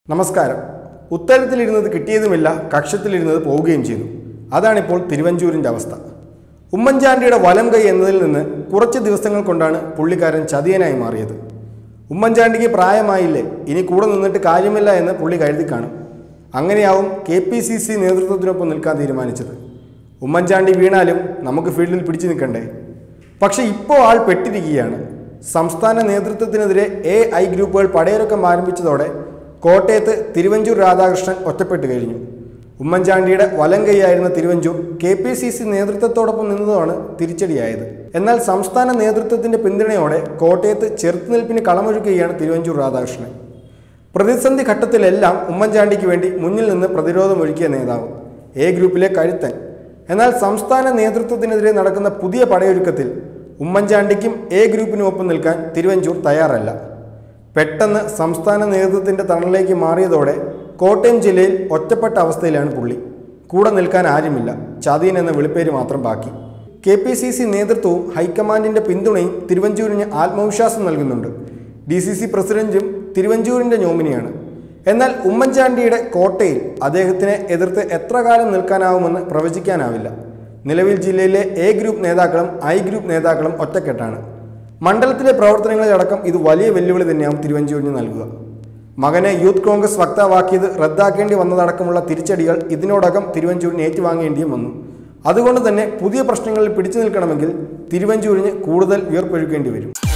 നമസ്കാരം ഉത്തരത്തിലിരുന്നത് കിട്ടിയതുമില്ല കക്ഷത്തിലിരുന്നത് പോവുകയും ചെയ്തു അതാണിപ്പോൾ തിരുവഞ്ചൂരിൻ്റെ അവസ്ഥ ഉമ്മൻചാണ്ടിയുടെ വലം കൈ എന്നതിൽ നിന്ന് കുറച്ച് ദിവസങ്ങൾ കൊണ്ടാണ് പുള്ളിക്കാരൻ ചതിയനായി മാറിയത് ഉമ്മൻചാണ്ടിക്ക് പ്രായമായില്ലേ ഇനി കൂടെ നിന്നിട്ട് കാര്യമില്ല എന്ന് പുള്ളി കരുതി കാണും അങ്ങനെയാവും കെ പി സി സി നേതൃത്വത്തിനൊപ്പം നിൽക്കാൻ തീരുമാനിച്ചത് ഉമ്മൻചാണ്ടി വീണാലും നമുക്ക് ഫീൽഡിൽ പിടിച്ചു നിൽക്കണ്ടേ പക്ഷെ ഇപ്പോൾ ആൾ പെട്ടിരിക്കുകയാണ് സംസ്ഥാന നേതൃത്വത്തിനെതിരെ എ ഐ ഗ്രൂപ്പുകൾ പടയൊരുക്കം ആരംഭിച്ചതോടെ കോട്ടയത്ത് തിരുവഞ്ചൂർ രാധാകൃഷ്ണൻ ഒറ്റപ്പെട്ടു കഴിഞ്ഞു ഉമ്മൻചാണ്ടിയുടെ വലം കൈയായിരുന്ന Thiruvanchoor K P C C നേതൃത്വത്തോടൊപ്പം നിന്നതാണ് തിരിച്ചടിയായത് എന്നാൽ സംസ്ഥാന നേതൃത്വത്തിന്റെ പിന്തുണയോടെ കോട്ടയത്ത് ചെറുത്തുനിൽപ്പിന് കളമൊരുക്കുകയാണ് തിരുവഞ്ചൂർ രാധാകൃഷ്ണൻ പ്രതിസന്ധി ഘട്ടത്തിലെല്ലാം ഉമ്മൻചാണ്ടിക്ക് വേണ്ടി മുന്നിൽ നിന്ന് പ്രതിരോധമൊരുക്കിയ നേതാവ് എ ഗ്രൂപ്പിലെ കരുത്തൻ എന്നാൽ സംസ്ഥാന നേതൃത്വത്തിനെതിരെ നടക്കുന്ന പുതിയ പടയൊരുക്കത്തിൽ ഉമ്മൻചാണ്ടിക്കും എ ഗ്രൂപ്പിനും ഒപ്പം നിൽക്കാൻ തിരുവഞ്ചൂർ തയ്യാറല്ല പെട്ടെന്ന് സംസ്ഥാന നേതൃത്വത്തിന്റെ തണലിലേക്ക് മാറിയതോടെ കോട്ടയം ജില്ലയിൽ ഒറ്റപ്പെട്ട അവസ്ഥയിലാണ് പുള്ളി കൂടെ നിൽക്കാൻ ആരുമില്ല ചതീൻ എന്ന വിളിപ്പേര് മാത്രം ബാക്കി കെ പി സി സി നേതൃത്വവും ഹൈക്കമാൻഡിന്റെ പിന്തുണയും തിരുവഞ്ചൂരിന് ആത്മവിശ്വാസം നൽകുന്നുണ്ട് ഡി സി സി പ്രസിഡന്റും തിരുവഞ്ചൂരിന്റെ നോമിനിയാണ് എന്നാൽ ഉമ്മൻചാണ്ടിയുടെ കോട്ടയിൽ അദ്ദേഹത്തിനെ എതിർത്ത് എത്ര കാലം നിൽക്കാനാവുമെന്ന് പ്രവചിക്കാനാവില്ല നിലവിൽ ജില്ലയിലെ എ ഗ്രൂപ്പ് നേതാക്കളും ഐ ഗ്രൂപ്പ് നേതാക്കളും ഒറ്റക്കെട്ടാണ് മണ്ഡലത്തിലെ പ്രവർത്തനങ്ങളിലടക്കം ഇത് വലിയ വെല്ലുവിളി തന്നെയാവും തിരുവഞ്ചൂരിന് നൽകുക മകനെ യൂത്ത് കോൺഗ്രസ് വക്താവാക്കിയത് റദ്ദാക്കേണ്ടി വന്നതടക്കമുള്ള തിരിച്ചടികൾ ഇതിനോടകം തിരുവഞ്ചൂരിന് ഏറ്റുവാങ്ങേണ്ടിയും വന്നു അതുകൊണ്ട് തന്നെ പുതിയ പ്രശ്നങ്ങളിൽ പിടിച്ചു നിൽക്കണമെങ്കിൽ തിരുവഞ്ചൂരിന് കൂടുതൽ വിയർപ്പൊഴുക്കേണ്ടി വരും